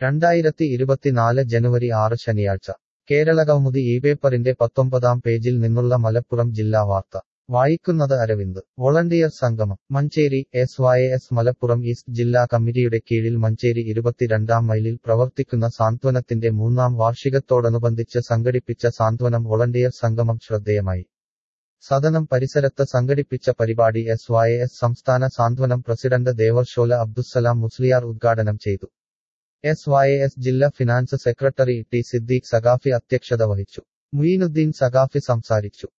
രണ്ടായിരത്തി ഇരുപത്തിനാല് ജനുവരി ആറ് ശനിയാഴ്ച കേരളകൗമുദി ഈ പേപ്പറിന്റെ പത്തൊമ്പതാം പേജിൽ നിന്നുള്ള മലപ്പുറം ജില്ലാ വാർത്ത വായിക്കുന്നത് അരവിന്ദ് വോളണ്ടിയർ സംഗമം Manjeri S Y S Malappuram east ജില്ലാ കമ്മിറ്റിയുടെ കീഴിൽ മഞ്ചേരി ഇരുപത്തിരണ്ടാം മൈലിൽ പ്രവർത്തിക്കുന്ന സാന്ത്വനത്തിന്റെ മൂന്നാം വാർഷികത്തോടനുബന്ധിച്ച് സംഘടിപ്പിച്ച സാന്ത്വനം വോളണ്ടിയർ സംഗമം ശ്രദ്ധേയമായി സദനം പരിസരത്ത് സംഘടിപ്പിച്ച പരിപാടി എസ് വൈ എസ് സംസ്ഥാന സാന്ത്വനം പ്രസിഡന്റ് ദേവർഷോല അബ്ദുസ്സലാം മുസ്ലിയാർ ഉദ്ഘാടനം ചെയ്തു എസ് വൈ എസ് ജില്ലാ finance secretary T Siddique Saqafi അധ്യക്ഷത വഹിച്ചു മുയിനുദ്ദീൻ സഖാഫി സംസാരിച്ചു